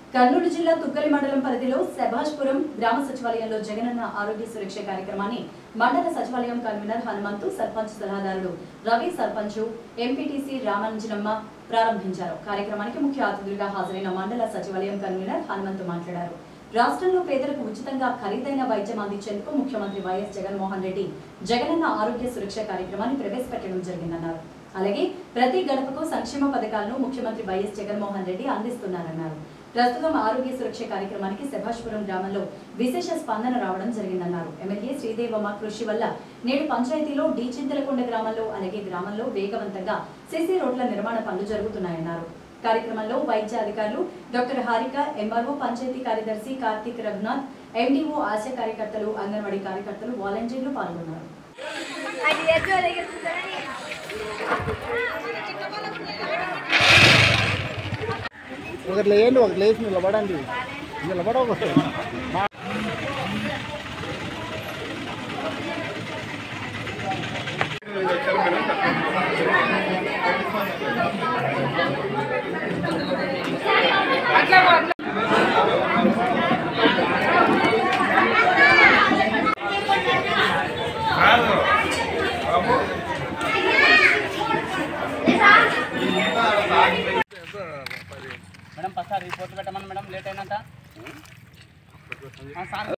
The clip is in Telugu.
కర్నూలు జిల్లా తుక్కలి మండలం పరిధిలో శభాష్పురం గ్రామ సచివాలయంలో జగనన్న ఆరోగ్య సురక్ష కార్యక్రమాన్ని మండల సచివాలయం కన్వీనర్ హనుమంతు సర్పంచ్ సలహాదారుడు రవి సర్పంచ్ ఎంపీటీసీ రామాంజనమ్మ ప్రారంభించారు కార్యక్రమానికి ముఖ్య అతిథులుగా హాజరైన మండల సచివాలయం కన్వీనర్ హనుమంతు మాట్లాడారు రాష్ట్రంలో పేదలకు ఉచితంగా ఖరీదైన వైద్యం అందించేందుకు ముఖ్యమంత్రి వైఎస్ జగన్మోహన్ రెడ్డి జగనన్న ఆరోగ్య సురక్ష కార్యక్రమాన్ని ప్రవేశపెట్టడం జరిగిందన్నారు అలాగే ప్రతి గడపకు సంక్షేమ పథకాలను ముఖ్యమంత్రి వైఎస్ జగన్మోహన్ రెడ్డి అందిస్తున్నారన్నారు ప్రస్తుతం ఆరోగ్య సురక్ష కార్యక్రమానికి శభాష్పురం గ్రామంలో విశేష స్పందన రావడం జరిగిందన్నారు ఎమ్మెల్యే శ్రీదేవమ్మ కృషి వల్ల నేడు పంచాయతీలో డి చింతలకొండ గ్రామంలో అలాగే గ్రామంలో వేగవంతంగా సిసి రోడ్ల నిర్మాణ పనులు జరుగుతున్నాయన్నారు కార్యక్రమంలో వైద్య అధికారులు డాక్టర్ హారిక ఎంఆర్ఓ పంచాయతీ కార్యదర్శి కార్తీక్ రఘునాథ్ ఎండిఓ ఆశా కార్యకర్తలు అంగన్వాడీ కార్యకర్తలు వాలంటీర్లు పాల్గొన్నారు అది ఎద్దు దగ్గర ఒకటి లేండి ఒకటి లేచి నిలబడండి నిలబడ ఒకటి మేడం ఫస్ట్ రిపోర్ట్ పెట్టమని మేడం లేట్ అయినాక ఆ, సార్